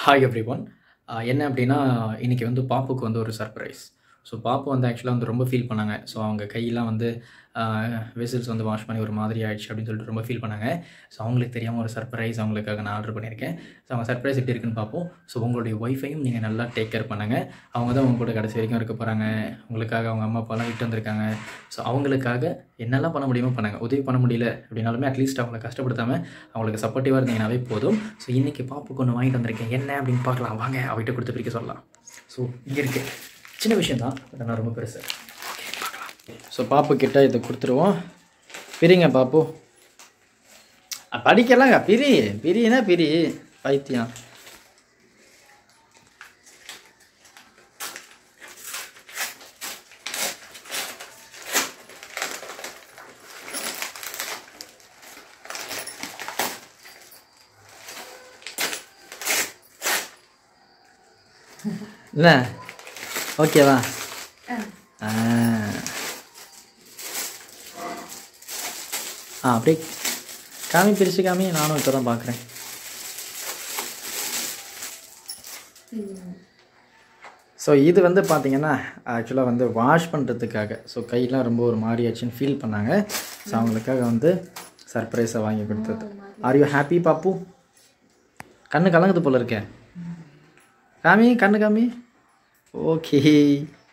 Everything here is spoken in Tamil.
ஹாய் எவ்ரி ஒன் என்ன அப்படின்னா இன்றைக்கி வந்து பாப்புக்கு வந்து ஒரு சர்ப்ரைஸ் ஸோ பாப்பு வந்து ஆக்சுவலாக வந்து ரொம்ப ஃபீல் பண்ணாங்க ஸோ அவங்க கையெல்லாம் வந்து வெசல்ஸ் வந்து வாஷ் பண்ணி ஒரு மாதிரி ஆயிடுச்சு அப்படின்னு சொல்லிட்டு ரொம்ப ஃபீல் பண்ணாங்க ஸோ அவங்களுக்கு தெரியாமல் ஒரு சர்ப்ரைஸ் அவங்களுக்காக நான் ஆர்டர் பண்ணியிருக்கேன் ஸோ அவங்க சர்ப்ரைஸ் எப்படி இருக்குன்னு பார்ப்போம் ஸோ உங்களுடைய ஒய்ஃபையும் நீங்கள் நல்லா டேக் கேர் பண்ணுங்கள் அவங்க தான் உங்க கூட கடைசி வரைக்கும் இருக்க போகிறாங்க உங்களுக்காக அவங்க அம்மா அப்பாலாம் விட்டு வந்திருக்காங்க ஸோ அவங்களுக்காக என்னெல்லாம் பண்ண முடியுமோ பண்ணுங்கள் உதவி பண்ண முடியல அப்படின்னாலுமே அட்லீஸ்ட் அவங்கள கஷ்டப்படுத்தாமல் அவங்களுக்கு சப்போர்ட்டிவாக இருந்தீங்கன்னாவே போதும் ஸோ இன்றைக்கி பாப்புக்கு ஒன்று வாங்கிட்டு வந்திருக்கேன் என்ன அப்படின்னு பார்க்கலாம் வாங்க அவகிட்ட கொடுத்து பிரிக்க சொல்லலாம் ஸோ இங்கே இருக்கு சின்ன விஷயம் தான் பட் ஆனால் ரொம்ப பெருசு ஸோ பாப்பு கிட்ட இதை கொடுத்துருவோம் பிரிங்க பாப்பு அ, படிக்கலாங்க பிரி பிரினா பிரி பைத்தியம் என்ன ஓகேவா ஆ ஆ அப்படியே காமி பிரிச்சு காமி நானும் இப்போ தான் பார்க்குறேன் ஸோ இது வந்து பார்த்தீங்கன்னா ஆக்சுவலாக வந்து வாஷ் பண்ணுறதுக்காக ஸோ கையெல்லாம் ரொம்ப ஒரு மாதிரி ஆச்சுன்னு ஃபீல் பண்ணாங்க ஸோ அவங்களுக்காக வந்து சர்ப்ரைஸாக வாங்கி கொடுத்தது ஆர் யூ ஹாப்பி பாப்பு கண்ணு கலங்குது போல இருக்கே காமி கண்ணு காமி ஓகே